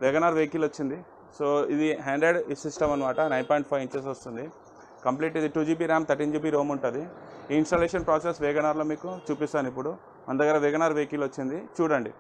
వెగనార్ vehicle వచ్చింది so ఇది hundred system అనమాట నైన్ పాయింట్ ఫైవ్ ఇంచెస్ వస్తుంది కంప్లీట్ ఇది two GB RAM thirteen GB ROM ఉంటుంది ఈ ఇన్స్టాలేషన్ ప్రాసెస్ వేగనార్లో మీకు చూపిస్తాను ఇప్పుడు మన దగ్గర వెగనార్ వెహికల్ వచ్చింది చూడండి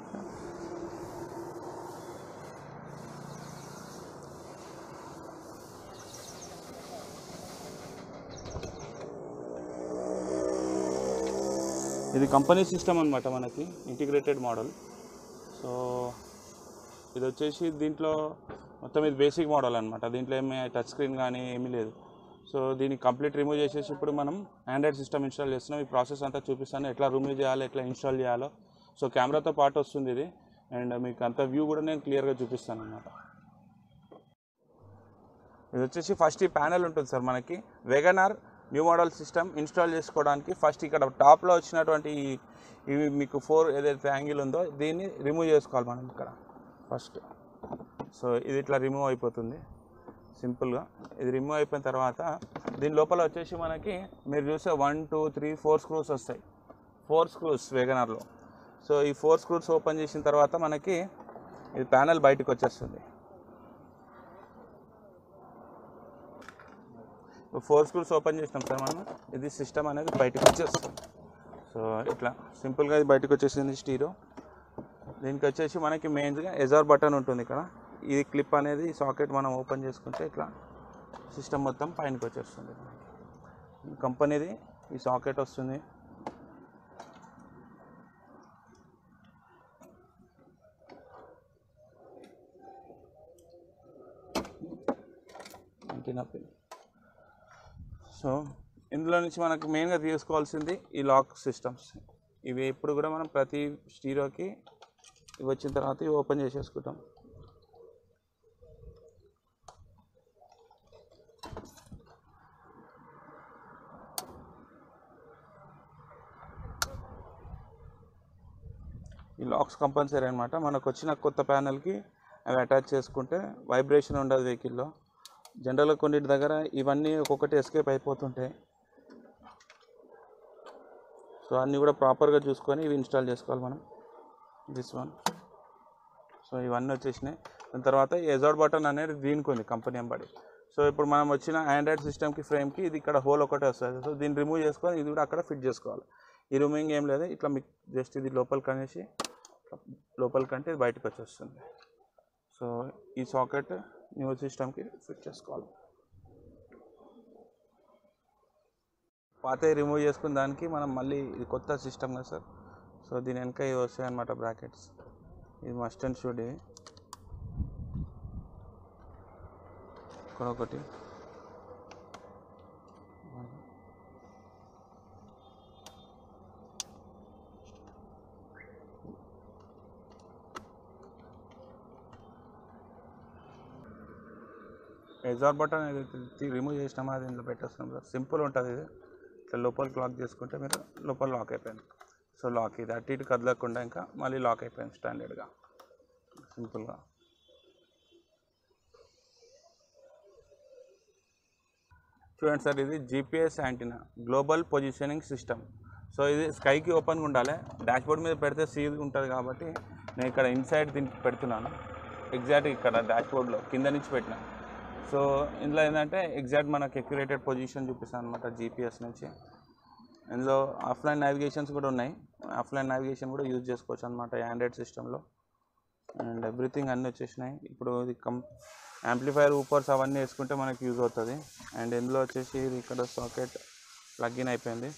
ఇది కంపెనీ సిస్టమ్ అనమాట మనకి ఇంటిగ్రేటెడ్ మోడల్ సో ఇది వచ్చేసి దీంట్లో మొత్తం ఇది బేసిక్ మోడల్ అనమాట దీంట్లో ఏమి టచ్ స్క్రీన్ కానీ ఏమీ లేదు సో దీన్ని కంప్లీట్ రిమూవ్ చేసేసి ఇప్పుడు మనం ఆండ్రాయిడ్ సిస్టమ్ ఇన్స్టాల్ చేస్తున్నాం ఈ ప్రాసెస్ అంతా చూపిస్తాను ఎట్లా రిమూవ్ చేయాలో ఎట్లా ఇన్స్టాల్ చేయాలో సో కెమెరాతో పాటు వస్తుంది ఇది అండ్ మీకు అంత వ్యూ కూడా నేను క్లియర్గా చూపిస్తాను అనమాట ఇది వచ్చేసి ఫస్ట్ ఈ ప్యానెల్ ఉంటుంది సార్ మనకి WagonR new model system install చేసుకోవడానికి ఫస్ట్ ఇక్కడ టాప్లో వచ్చినటువంటి ఈ- ఇవి మీకు ఫోర్ ఏదైతే యాంగిల్ ఉందో దీన్ని రిమూవ్ చేసుకోవాలి మనం ఇక్కడ ఫస్ట్ సో ఇది ఇట్లా రిమూవ్ అయిపోతుంది సింపుల్గా ఇది రిమూవ్ అయిపోయిన తర్వాత దీని లోపల వచ్చేసి మనకి మీరు చూస్తే one two three four screws వస్తాయి ఫోర్ స్క్రూస్ వేగనర్లో సో ఈ ఫోర్ స్క్రూస్ ఓపెన్ చేసిన తర్వాత మనకి ఇది ప్యానెల్ బయటకు వచ్చేస్తుంది ఫోర్ స్క్రూస్ ఓపెన్ చేసినాం సార్ మనం ఇది సిస్టమ్ అనేది బయటకు వచ్చేస్తుంది సో ఇట్లా సింపుల్గా ఇది బయటకు వచ్చేసింది స్టీరో దీనికి వచ్చేసి మనకి మెయిన్గా ఎజార్ బటన్ ఉంటుంది ఇక్కడ ఇది క్లిప్ అనేది ఈ సాకెట్ మనం ఓపెన్ చేసుకుంటే ఇట్లా సిస్టమ్ మొత్తం పైనకి వచ్చేస్తుంది కంపెనీది ఈ సాకెట్ వస్తుంది అంటీనా పిన్ సో ఇందులో నుంచి మనకు మెయిన్గా తీసుకోవాల్సింది ఈ లాక్ సిస్టమ్స్ ఇవి ఎప్పుడు కూడా మనం ప్రతి స్టీరోకి ఇవి వచ్చిన తర్వాత ఇవి ఓపెన్ చేసేసుకుంటాం ఈ లాక్స్ కంపల్సరీ అనమాట మనకు వచ్చిన కొత్త ప్యానల్కి అవి అటాచ్ చేసుకుంటే వైబ్రేషన్ ఉండదు వెహికల్లో జనరల్గా కొన్నిటి దగ్గర ఇవన్నీ ఒక్కొక్కటి ఎస్కేప్ అయిపోతుంటాయి సో అన్నీ కూడా ప్రాపర్గా చూసుకొని ఇవి ఇన్స్టాల్ చేసుకోవాలి మనం దిస్ వన్ సో ఇవన్నీ వచ్చేసినాయి దాని తర్వాత ఎజాడ్ బటన్ అనేది దీనికి ఉంది కంపెనీ ఎంబడి సో ఇప్పుడు మనం వచ్చిన ఆండ్రాయిడ్ సిస్టమ్కి ఫ్రేమ్కి ఇది ఇక్కడ హోల్ ఒకటే వస్తుంది సో దీన్ని రిమూవ్ చేసుకొని ఇది కూడా అక్కడ ఫిట్ చేసుకోవాలి ఈ రిమూవింగ్ ఏం లేదు ఇట్లా మీకు జస్ట్ ఇది లోపలికి అనేసి లోపలికి అంటే ఇది బయటకు వచ్చేస్తుంది సో ఈ సాకెట్ న్యూ సిస్టమ్కి ఫిట్ చేసుకోవాలి పాత రిమూవ్ చేసుకున్న దానికి మనం మళ్ళీ ఇది కొత్త సిస్టమ్ కదా సార్ సో దీని వెనక ఇవి వస్తాయి అనమాట బ్రాకెట్స్ ఇది మస్ట్ అండ్ షుడ్ ఇది ఇక్కడ ఒకటి ఎగ్జార్ బటన్ రిమూవ్ చేసినామా అది ఇందులో పెట్టేస్తున్నాం సార్ సింపుల్ ఉంటుంది ఇది ఇట్లా లోపలికి లాక్ చేసుకుంటే మీరు లోపల లాక్ అయిపోయింది సో లాక్ ఇది అటు ఇటు కదలకుండా ఇంకా మళ్ళీ లాక్ అయిపోయింది స్టాండర్డ్గా సింపుల్గా చూడండి సార్ ఇది GPS antenna global positioning system so ఇది స్కైకి ఓపెన్గా ఉండాలి డాష్బోర్డ్ మీద పెడితే సీల్ ఉంటుంది కాబట్టి నేను ఇక్కడ ఇన్సైడ్ దీనికి పెడుతున్నాను ఎగ్జాక్ట్ ఇక్కడ డాష్బోర్డ్లో కింద నుంచి పెట్టిన సో ఇందులో ఏంటంటే ఎగ్జాక్ట్ మనకు ఎక్యురేటెడ్ పొజిషన్ చూపిస్తాను అనమాట జీపీఎస్ నుంచి ఇందులో ఆఫ్లైన్ నావిగేషన్స్ కూడా ఉన్నాయి ఆఫ్లైన్ నావిగేషన్ కూడా యూజ్ చేసుకోవచ్చు అనమాట ఆండ్రాయిడ్ సిస్టంలో అండ్ ఎవ్రీథింగ్ అన్నీ వచ్చేసినాయి ఇప్పుడు ఇది కం యాంప్లిఫైర్ ఊపర్స్ అవన్నీ వేసుకుంటే మనకి యూజ్ అవుతుంది అండ్ ఇందులో వచ్చేసి ఇది ఇక్కడ సాకెట్ ప్లగ్ ఇన్ అయిపోయింది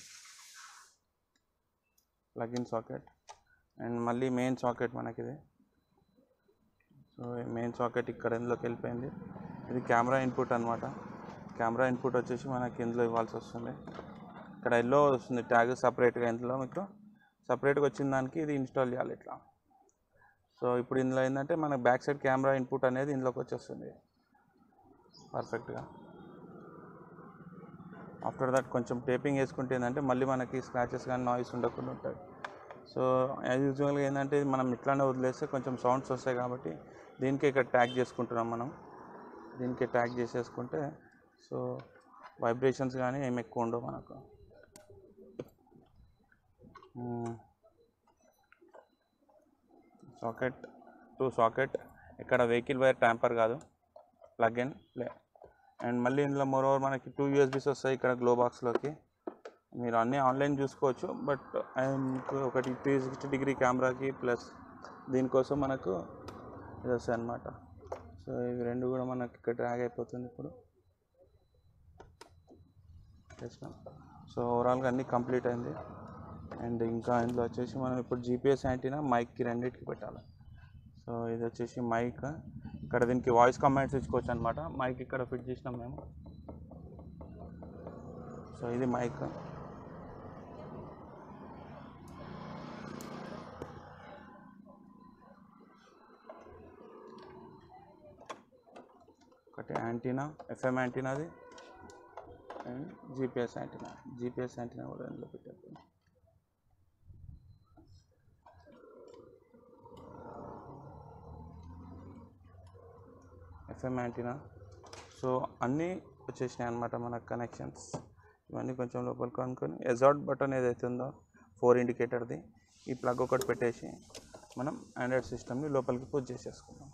ప్లగ్ ఇన్ సాకెట్ అండ్ మళ్ళీ మెయిన్ సాకెట్ మనకి ఇది సో మెయిన్ సాకెట్ ఇక్కడ ఇందులోకి వెళ్ళిపోయింది ఇది కెమెరా ఇన్పుట్ అనమాట కెమెరా ఇన్పుట్ వచ్చేసి మనకి ఇందులో ఇవ్వాల్సి వస్తుంది ఇక్కడ ఎల్లో వస్తుంది ట్యాగ్ సపరేట్గా ఇందులో మీకు సపరేట్గా వచ్చిన దానికి ఇది ఇన్స్టాల్ చేయాలి ఇట్లా సో ఇప్పుడు ఇందులో ఏంటంటే మన బ్యాక్ సైడ్ కెమెరా ఇన్పుట్ అనేది ఇందులోకి వచ్చేస్తుంది పర్ఫెక్ట్గా ఆఫ్టర్ దట్ కొంచెం టేపింగ్ వేసుకుంటే ఏంటంటే మళ్ళీ మనకి స్క్రాచెస్ కానీ నాయిస్ ఉండకుండా ఉంటుంది సో యాజ్ యూజువల్గా ఏంటంటే ఇది మనం ఇట్లానే వదిలేస్తే కొంచెం సౌండ్స్ వస్తాయి కాబట్టి దీనికి ఇక్కడ ట్యాగ్ చేసుకుంటున్నాం మనం దీనికి ట్యాగ్ చేసేసుకుంటే సో వైబ్రేషన్స్ కానీ ఏమి ఎక్కువ ఉండవు మనకు సాకెట్ టు సాకెట్ ఇక్కడ వెహికల్ వైర్ ట్యాంపర్ కాదు ప్లగ్ అండ్ ప్లే అండ్ మళ్ళీ ఇందులో మోరోవర్ మనకి టూ యూఎస్బీస్ వస్తాయి ఇక్కడ గ్లో బాక్స్లోకి మీరు అన్నీ ఆన్లైన్ చూసుకోవచ్చు బట్ మీకు ఒకటి త్రీ సిక్స్టీ డిగ్రీ కెమెరాకి ప్లస్ దీనికోసం మనకు ఇది వస్తాయి అనమాట సో ఇవి రెండు కూడా మనకి ఇక్కడ డ్రాగ్ అయిపోతుంది ఇప్పుడు చేసినాం సో ఓవరాల్గా అన్నీ కంప్లీట్ అయింది అండ్ ఇంకా ఇందులో వచ్చేసి మనం ఇప్పుడు జీపీఎస్ యాంటీనా మైక్కి రెండింటికి పెట్టాలి సో ఇది వచ్చేసి మైక్ ఇక్కడ దీనికి వాయిస్ కమాండ్స్ ఇచ్చుకోవచ్చు అనమాట మైక్ ఇక్కడ ఫిట్ చేసినాం మేము సో ఇది మైక్ ఒకటి యాంటీనా ఎఫ్ఎం యాంటీనాది and GPS antenna GPS antenna కూడా ఇందులో పెట్టారు ఎఫ్ఎం యాంటీనా సో అన్నీ వచ్చేసినాయి అనమాట మన కనెక్షన్స్ ఇవన్నీ కొంచెం లోపలికి కనుక్కొని ఎజార్ట్ బటన్ ఏదైతే ఉందో ఫోర్ ఇండికేటర్ది ఈ ప్లగ్ ఒకటి పెట్టేసి మనం ఆండ్రాయిడ్ సిస్టమ్ని లోపలికి పూజ చేసేసుకుందాం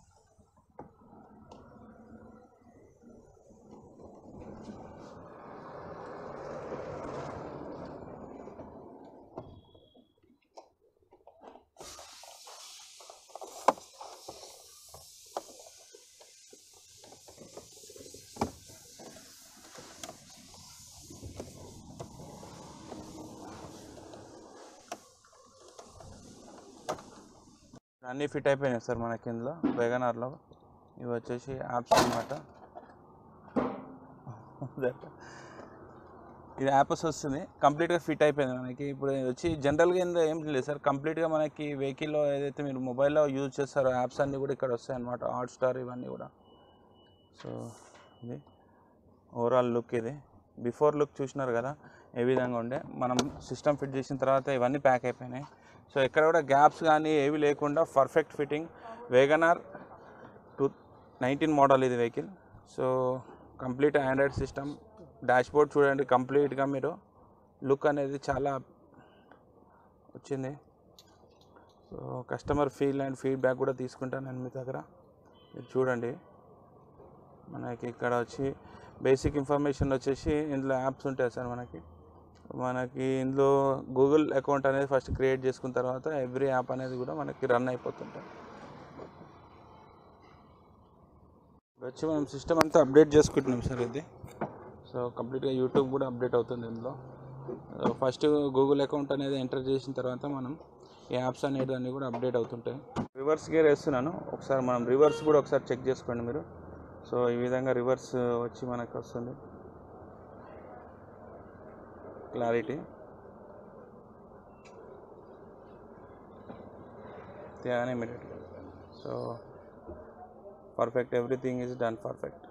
అన్నీ ఫిట్ అయిపోయినాయి సార్ మనకి ఇందులో వెగనార్లో ఇవి వచ్చేసి యాప్స్ అనమాట ఇది యాప్స్ వస్తుంది కంప్లీట్గా ఫిట్ అయిపోయింది మనకి ఇప్పుడు ఇది వచ్చి జనరల్గా ఇందులో ఏం లేదు సార్ కంప్లీట్గా మనకి వెహికల్లో ఏదైతే మీరు మొబైల్లో యూజ్ చేస్తారో యాప్స్ అన్నీ కూడా ఇక్కడ వస్తాయి అనమాట హాట్ స్టార్ ఇవన్నీ కూడా సో ఇది ఓవరాల్ లుక్ ఇది బిఫోర్ లుక్ చూసినారు కదా ఏ విధంగా ఉండే మనం సిస్టమ్ ఫిట్ చేసిన తర్వాత ఇవన్నీ ప్యాక్ అయిపోయినాయి సో ఎక్కడ కూడా గ్యాప్స్ కానీ ఏవి లేకుండా perfect fitting WagonR two nineteen model ఇది vehicle so complete Android system dashboard చూడండి కంప్లీట్గా మీరు లుక్ అనేది చాలా వచ్చింది so customer feel and feedback కూడా తీసుకుంటాను నేను మీ దగ్గర మీరు చూడండి మనకి ఇక్కడ వచ్చి బేసిక్ ఇన్ఫర్మేషన్ వచ్చేసి ఇందులో యాప్స్ ఉంటాయి సార్ మనకి మనకి ఇందులో గూగుల్ అకౌంట్ అనేది ఫస్ట్ క్రియేట్ చేసుకున్న తర్వాత ఎవ్రీ యాప్ అనేది కూడా మనకి రన్ అయిపోతుంటాయి ఇప్పుడు వచ్చి మనం సిస్టమ్ అంతా అప్డేట్ చేసుకుంటున్నాం సార్ ఇది సో కంప్లీట్గా యూట్యూబ్ కూడా అప్డేట్ అవుతుంది ఇందులో ఫస్ట్ గూగుల్ అకౌంట్ అనేది ఎంటర్ చేసిన తర్వాత మనం ఈ యాప్స్ అనేది అన్నీ కూడా అప్డేట్ అవుతుంటాయి రివర్స్ గేర్ వేస్తున్నాను ఒకసారి మనం రివర్స్ కూడా ఒకసారి చెక్ చేసుకోండి మీరు సో ఈ విధంగా రివర్స్ వచ్చి మనకు వస్తుంది క్లారిటీ తేగానే ఇమీడియట్గా so perfect everything is done perfect